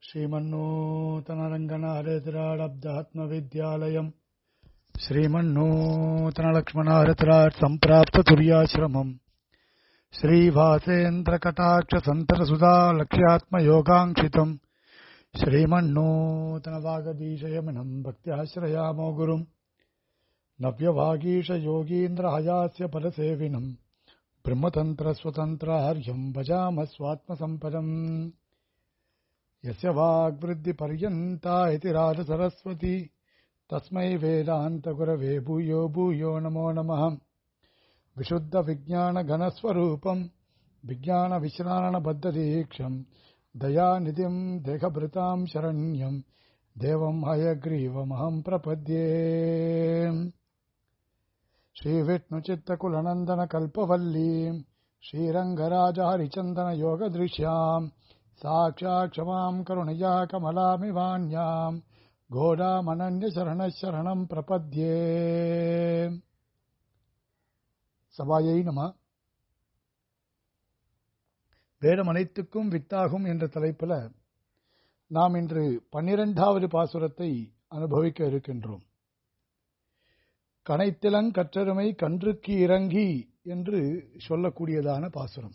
श्रीमन्नूतनरङ्गनारेतिराडब्दात्मविद्यालयम् श्रीमन्नूतनलक्ष्मणारतिराट् सम्प्राप्ततुर्याश्रमम् श्रीभासेन्द्रकटाक्षसन्तरसुधा लक्ष्यात्मयोगाङ्क्षितम् श्रीमन्नूतनवागदीशयमिनम् भक्त्याश्रयामो गुरुम् नव्यवागीशयोगीन्द्रहयास्य परसेविनम् ब्रह्मतन्त्रस्वतन्त्रार्यम् भजामः स्वात्मसम्पदम् यस्य वाग्वृद्धिपर्यन्ता इति राजसरस्वती तस्मै वेदान्तगुरवे भूयो भूयो नमो नमः विशुद्धविज्ञानघनस्वरूपम् विज्ञानविश्राणबद्धदीक्षम् दयानिधिम् देहभृताम् शरण्यम् देवम् हयग्रीवमहम् प्रपद्ये श्रीविष्णुचित्तकुलनन्दनकल्पवल्लीम् श्रीरङ्गराजहरिचन्दनयोगदृश्याम् साक्षात् क्षमाम् करुणया कमलामिवान्याम् கோடாமனன்யசரணம் பிரபத்யே சபாயை நம வேதம் அனைத்துக்கும் வித்தாகும் என்ற தலைப்பில் நாம் இன்று பன்னிரெண்டாவது பாசுரத்தை அனுபவிக்க இருக்கின்றோம் கனைத்திலங் கற்றருமை கன்றுக்கு இறங்கி என்று சொல்லக்கூடியதான பாசுரம்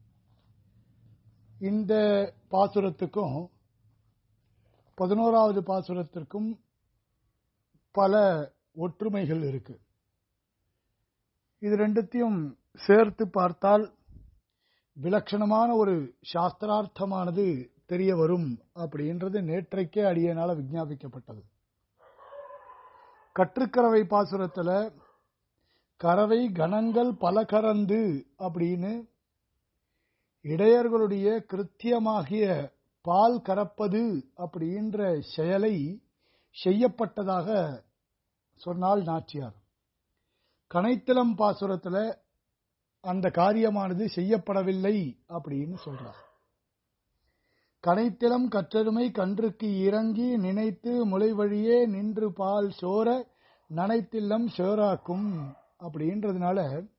இந்த பாசுரத்துக்கும் பதினோராவது பாசுரத்திற்கும் பல ஒற்றுமைகள் இருக்கு இது ரெண்டுத்தையும் சேர்த்து பார்த்தால் விலட்சணமான ஒரு சாஸ்திரார்த்தமானது தெரிய வரும் அப்படின்றது நேற்றைக்கே அடியனால விஞ்ஞாபிக்கப்பட்டது கற்றுக்கறவை பாசுரத்துல கறவை கணங்கள் பல கறந்து அப்படின்னு இடையர்களுடைய கிருத்தியமாகிய பால் கறப்பது அப்படின்ற செயலை செய்யப்பட்டதாக சொன்னால் நாச்சியார் கனைத்திலம் பாசுரத்துல அந்த காரியமானது செய்யப்படவில்லை அப்படின்னு சொல்றார் கனைத்திலம் கற்றருமை கன்றுக்கு இறங்கி நினைத்து முளை வழியே நின்று பால் சோர நனைத்தில்லம் சோராக்கும் அப்படின்றதுனால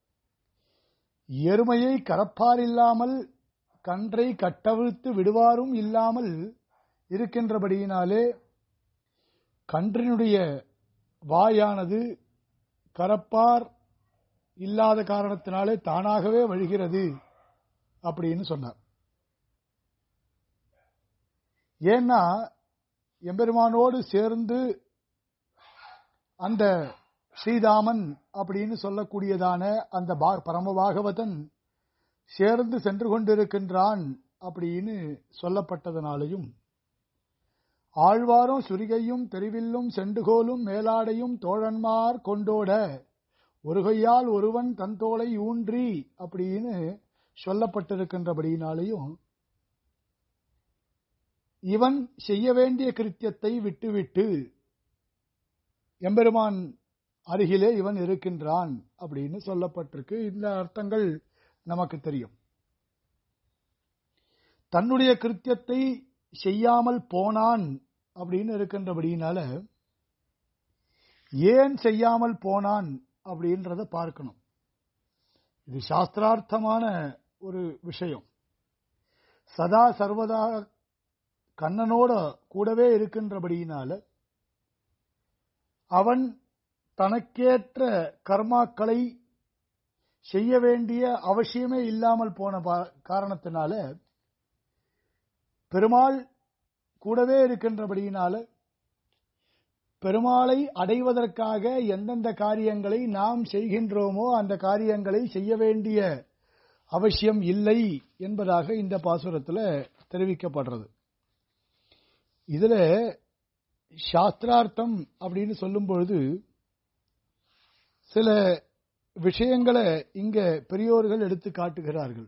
எருமையை கரப்பாரில்லாமல் கன்றை கட்டவிழ்த்து விடுவாரும் இல்லாமல் இருக்கின்றபடியினாலே கன்றினுடைய வாயானது கரப்பார் இல்லாத காரணத்தினாலே தானாகவே வழிகிறது அப்படின்னு சொன்னார் ஏன்னா எம்பெருமானோடு சேர்ந்து அந்த ஸ்ரீதாமன் அப்படின்னு சொல்லக்கூடியதான அந்த பரமபாகவதன் சேர்ந்து சென்று கொண்டிருக்கின்றான் அப்படின்னு சொல்லப்பட்டதனாலையும் ஆழ்வாரும் சுரிகையும் தெரிவில்லும் செண்டுகோலும் மேலாடையும் தோழன்மார் கொண்டோட ஒரு கையால் ஒருவன் தன் தோளை ஊன்றி அப்படின்னு சொல்லப்பட்டிருக்கின்றபடியினாலையும் இவன் செய்ய வேண்டிய கிருத்தியத்தை விட்டுவிட்டு எம்பெருமான் அருகிலே இவன் இருக்கின்றான் அப்படின்னு சொல்லப்பட்டிருக்கு இந்த அர்த்தங்கள் நமக்கு தெரியும் தன்னுடைய கிருத்தியத்தை செய்யாமல் போனான் அப்படின்னு இருக்கின்றபடியினால ஏன் செய்யாமல் போனான் அப்படின்றத பார்க்கணும் இது சாஸ்திரார்த்தமான ஒரு விஷயம் சதா சர்வதா கண்ணனோட கூடவே இருக்கின்றபடியினால அவன் தனக்கேற்ற கர்மாக்களை செய்ய வேண்டிய அவசியமே இல்லாமல் போன காரணத்தினால பெருமாள் கூடவே இருக்கின்றபடியினால பெருமாளை அடைவதற்காக எந்தெந்த காரியங்களை நாம் செய்கின்றோமோ அந்த காரியங்களை செய்ய வேண்டிய அவசியம் இல்லை என்பதாக இந்த பாசுரத்தில் தெரிவிக்கப்படுறது இதுல சாஸ்திரார்த்தம் அப்படின்னு சொல்லும் பொழுது சில விஷயங்களை இங்க பெரியோர்கள் எடுத்து காட்டுகிறார்கள்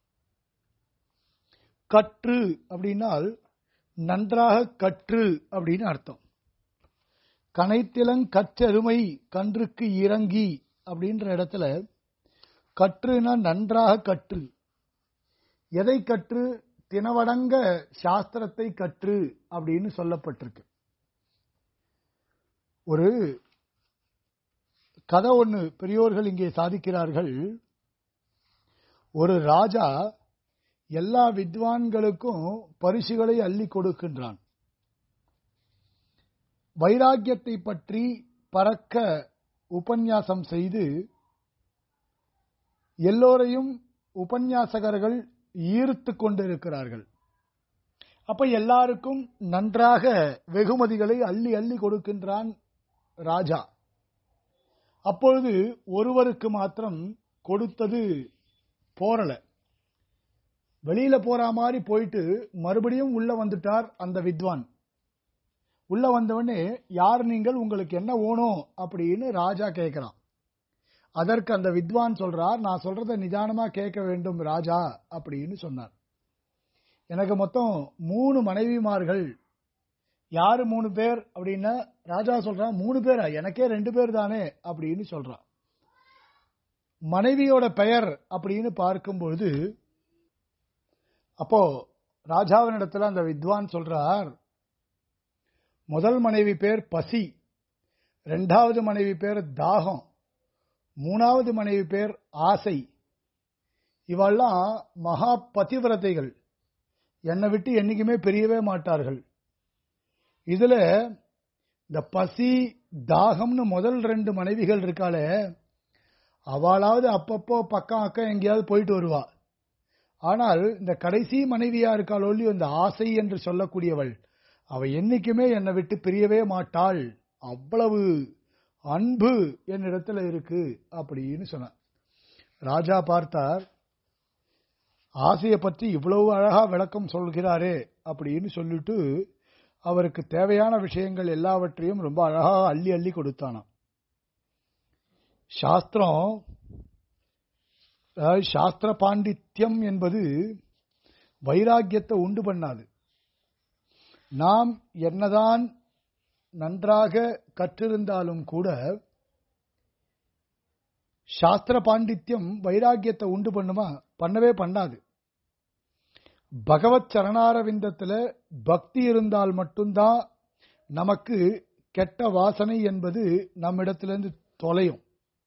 கற்று அப்படின்னால் நன்றாக கற்று அப்படின்னு அர்த்தம் கனைத்திலங் கற்றருமை கன்றுக்கு இறங்கி அப்படின்ற இடத்துல கற்றுனா நன்றாக கற்று எதை கற்று தினவடங்க சாஸ்திரத்தை கற்று அப்படின்னு சொல்லப்பட்டிருக்கு ஒரு கதை ஒன்று பெரியோர்கள் இங்கே சாதிக்கிறார்கள் ஒரு ராஜா எல்லா வித்வான்களுக்கும் பரிசுகளை அள்ளி கொடுக்கின்றான் வைராக்கியத்தை பற்றி பறக்க உபன்யாசம் செய்து எல்லோரையும் உபன்யாசகர்கள் ஈர்த்து கொண்டிருக்கிறார்கள் அப்ப எல்லாருக்கும் நன்றாக வெகுமதிகளை அள்ளி அள்ளி கொடுக்கின்றான் ராஜா அப்பொழுது ஒருவருக்கு மாத்திரம் கொடுத்தது போரல வெளியில போற மாதிரி போயிட்டு மறுபடியும் உள்ள வந்துட்டார் அந்த வித்வான் உள்ள வந்தவொடனே யார் நீங்கள் உங்களுக்கு என்ன ஓணும் அப்படின்னு ராஜா கேட்கிறான் அதற்கு அந்த வித்வான் சொல்றார் நான் சொல்றத நிதானமா கேட்க வேண்டும் ராஜா அப்படின்னு சொன்னார் எனக்கு மொத்தம் மூணு மனைவிமார்கள் யாரு மூணு பேர் அப்படின்னா ராஜா சொல்றான் மூணு பேரா எனக்கே ரெண்டு பேர் தானே அப்படின்னு சொல்றான் மனைவியோட பெயர் அப்படின்னு பார்க்கும்பொழுது அப்போ ராஜாவினிடத்துல அந்த வித்வான் சொல்றார் முதல் மனைவி பேர் பசி ரெண்டாவது மனைவி பேர் தாகம் மூணாவது மனைவி பேர் ஆசை இவெல்லாம் மகா பதிவிரதைகள் என்னை விட்டு என்னைக்குமே பிரியவே மாட்டார்கள் இதுல இந்த பசி தாகம்னு முதல் ரெண்டு மனைவிகள் இருக்காளே அவளாவது அப்பப்போ பக்கம் அக்கம் எங்கேயாவது போயிட்டு வருவா ஆனால் இந்த கடைசி மனைவியா இருக்காள் ஒல்லி இந்த ஆசை என்று சொல்லக்கூடியவள் அவ என்னைக்குமே என்னை விட்டு பிரியவே மாட்டாள் அவ்வளவு அன்பு என்னிடத்துல இருக்கு அப்படின்னு சொன்னார் ராஜா பார்த்தார் ஆசையை பற்றி இவ்வளவு அழகா விளக்கம் சொல்கிறாரே அப்படின்னு சொல்லிட்டு அவருக்கு தேவையான விஷயங்கள் எல்லாவற்றையும் ரொம்ப அழகா அள்ளி அள்ளி கொடுத்தானாம் சாஸ்திரம் அதாவது சாஸ்திர பாண்டித்யம் என்பது வைராக்கியத்தை உண்டு பண்ணாது நாம் என்னதான் நன்றாக கற்றிருந்தாலும் கூட சாஸ்திர பாண்டித்யம் வைராக்கியத்தை உண்டு பண்ணுமா பண்ணவே பண்ணாது பகவத் சரணாரவிந்தத்துல பக்தி இருந்தால் மட்டும்தான் நமக்கு கெட்ட வாசனை என்பது நம்மிடத்திலிருந்து தொலையும்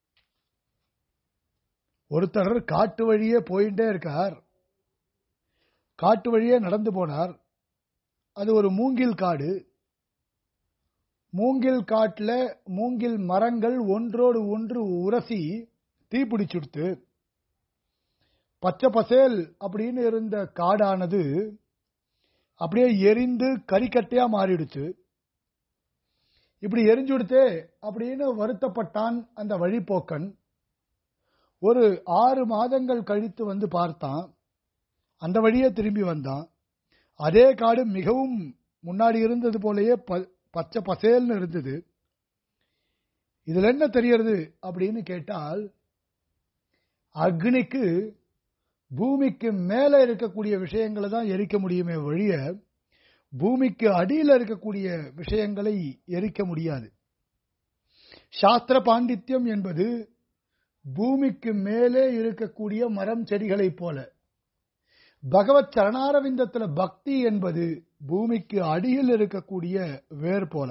ஒருத்தர் காட்டு வழியே போயிட்டே இருக்கார் காட்டு வழியே நடந்து போனார் அது ஒரு மூங்கில் காடு மூங்கில் காட்டுல மூங்கில் மரங்கள் ஒன்றோடு ஒன்று உரசி தீப்பிடிச்சுடுத்து பச்சை பசேல் அப்படின்னு இருந்த காடானது அப்படியே எரிந்து கரிக்கட்டையா மாறிடுச்சு இப்படி எரிஞ்சுடுத்தே அப்படின்னு வருத்தப்பட்டான் அந்த வழிப்போக்கன் ஒரு ஆறு மாதங்கள் கழித்து வந்து பார்த்தான் அந்த வழியே திரும்பி வந்தான் அதே காடு மிகவும் முன்னாடி இருந்தது போலயே பச்சை பசேல்னு இருந்தது இதுல என்ன தெரியறது அப்படின்னு கேட்டால் அக்னிக்கு பூமிக்கு மேல இருக்கக்கூடிய விஷயங்களை தான் எரிக்க முடியுமே ஒழிய பூமிக்கு அடியில் இருக்கக்கூடிய விஷயங்களை எரிக்க முடியாது சாஸ்திர பாண்டித்யம் என்பது பூமிக்கு மேலே இருக்கக்கூடிய மரம் செடிகளைப் போல பகவத் சரணாரவிந்தத்துல பக்தி என்பது பூமிக்கு அடியில் இருக்கக்கூடிய வேர் போல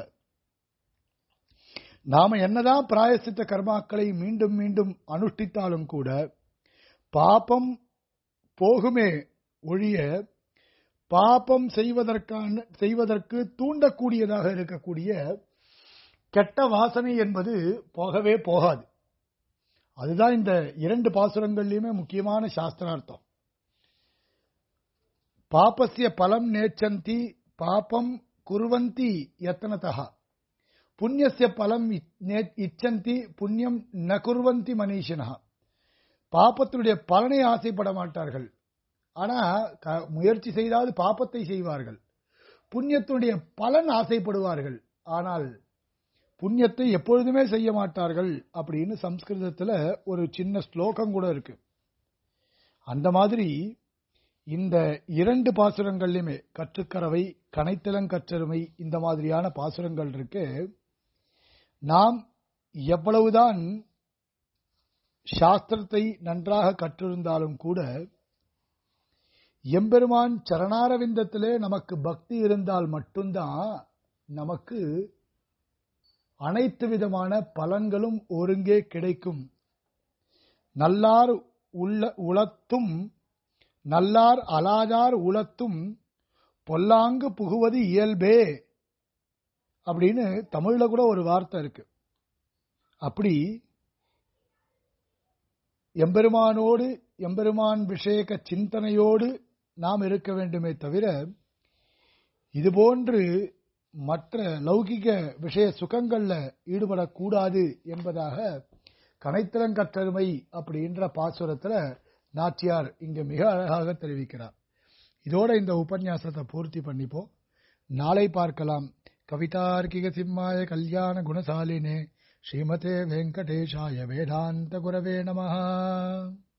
நாம என்னதான் பிராயசித்த கர்மாக்களை மீண்டும் மீண்டும் அனுஷ்டித்தாலும் கூட பாபம் போகுமே ஒழிய பாபம் செய்வதற்கான செய்வதற்கு தூண்டக்கூடியதாக இருக்கக்கூடிய கெட்ட வாசனை என்பது போகவே போகாது அதுதான் இந்த இரண்டு பாசுரங்கள்லயுமே முக்கியமான சாஸ்திரார்த்தம் பாபசிய பலம் நேச்சந்தி பாபம் குருவந்தி யத்தனதா புண்ணியசிய பலம் இச்சந்தி புண்ணியம் ந குருவந்தி மனிஷினா பாப்பத்தினுடைய பலனை ஆசைப்பட மாட்டார்கள் ஆனா முயற்சி செய்தால் பாப்பத்தை செய்வார்கள் புண்ணியத்தினுடைய பலன் ஆசைப்படுவார்கள் ஆனால் புண்ணியத்தை எப்பொழுதுமே செய்ய மாட்டார்கள் அப்படின்னு சம்ஸ்கிருதத்துல ஒரு சின்ன ஸ்லோகம் கூட இருக்கு அந்த மாதிரி இந்த இரண்டு பாசுரங்கள்லையுமே கற்றுக்கறவை கனைத்தலங்கற்றருமை இந்த மாதிரியான பாசுரங்கள் இருக்கு நாம் எவ்வளவுதான் சாஸ்திரத்தை நன்றாக கற்றிருந்தாலும் கூட எம்பெருமான் சரணாரவிந்தத்திலே நமக்கு பக்தி இருந்தால் மட்டும்தான் நமக்கு அனைத்து விதமான பலன்களும் ஒருங்கே கிடைக்கும் நல்லார் உள்ள உளத்தும் நல்லார் அலாதார் உலத்தும் பொல்லாங்கு புகுவது இயல்பே அப்படின்னு தமிழ்ல கூட ஒரு வார்த்தை இருக்கு அப்படி எம்பெருமானோடு எம்பெருமான் விஷேக சிந்தனையோடு நாம் இருக்க வேண்டுமே தவிர இதுபோன்று மற்ற லௌகிக விஷய சுகங்கள்ல ஈடுபடக்கூடாது என்பதாக கனைத்திறங்கற்றருமை அப்படின்ற பாசுரத்துல நாச்சியார் இங்க மிக அழகாக தெரிவிக்கிறார் இதோட இந்த உபன்யாசத்தை பூர்த்தி பண்ணிப்போம் நாளை பார்க்கலாம் கவிதார்க்கிக சிம்மாய கல்யாண குணசாலினே ஸ்ரீமதே வெங்கடேஷாய வேதாந்த குரவே நமஹ